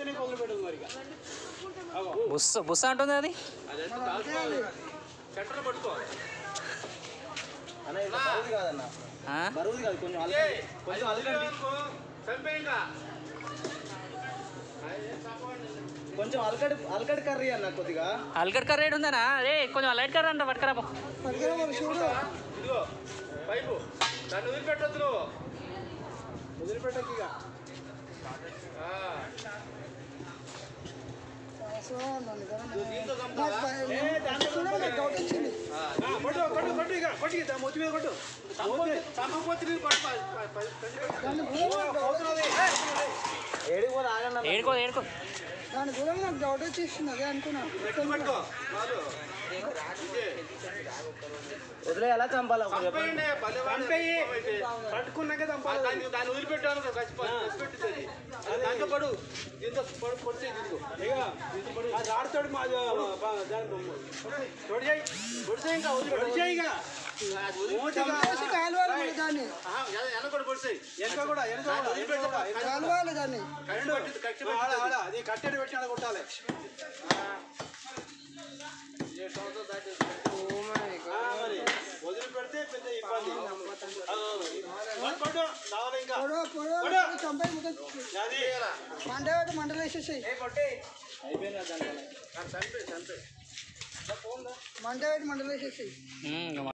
వదిలిపెట్టదు మరి ఇక. అగో. బుస్స బుస్స అంటుంది అది అదంతా దాచుకోవాలి. సెంటర్లో పట్టుకో అన్న ఇది బరువుది కాదన్న ఆ? బరువుది కాదు కొంచెం ఏ, అలకండి కొంచెం అది అలకండి అనుకో, చంపేయ్ ఇంకా. కొంచెం అలకడి అలకడి కర్రీ అన్న కొద్దిగా అల్గడ్ కర్రీ ఏడు ఉందనా అరే కొంచెం లైట్ కర్రీ అంట పట్టుకురా పో. ఇదిగో పైపు దాన్ని వదిలిపెట్టొద్దు నువ్వు వదిలిపెట్టకు ఇక ఆ. నువ్వు దీంతో చంపుతావా? ఏ, దాంతో ఆ, ఆ, కొట్టు కొట్టు కొట్టు ఇక కొట్టు ఇక మొత్తం మీద కొట్టు చంపపోతే చంపపోతే నేను కొట్టు ప- ప- ప- ప- పోతున్నది. ఏడికి పోతే ఆగండి అన్న. ఏడుకో ఏడుకో దాని కూడా నాకు డౌట్ వచ్చేసింది అదే అనుకున్నాను గట్టిగా పట్టుకో చాలు. ఇదే. వదిలే ఎలా చంపాలి ఒకటి చెప్పండి. చంపేయండి, భలేవాడు. పట్టుకున్నాక చంపాలి దాన్ని దాన్ని వదిలిపెట్టాను కసిపెట్టింది అది అది దాంట్లో పడు దీంతో పడు పొడిచే దీంతో అది ఆడుతాడు మా తోడు చేయి పొడి చేయి ఇంకా పొడి చేయి ఇంకా చంపేసి కాలువాలి మరి దాన్ని వెనక కూడా పొడిచేయి వెనక కూడా వెనక కూడా కాలువాలి దాన్ని కరెంట్ పట్టింది కట్టి అది కట్టెడు పెట్టి ఆడ కొట్టాలి మరి వదిలిపెడితే పెద్ద ఇబ్బంది పట్టు కావాలి ఇంకా పొడవ పొడవ పొడవ. చంపాయి మొత్తం అది మంట పెట్టి మంటలు వేసేసాయి అయిపోయింది కదా దాని వల్ల. చంపే చంపే మంట పెట్టి మంటలు వేసేసాయి ఉమ్,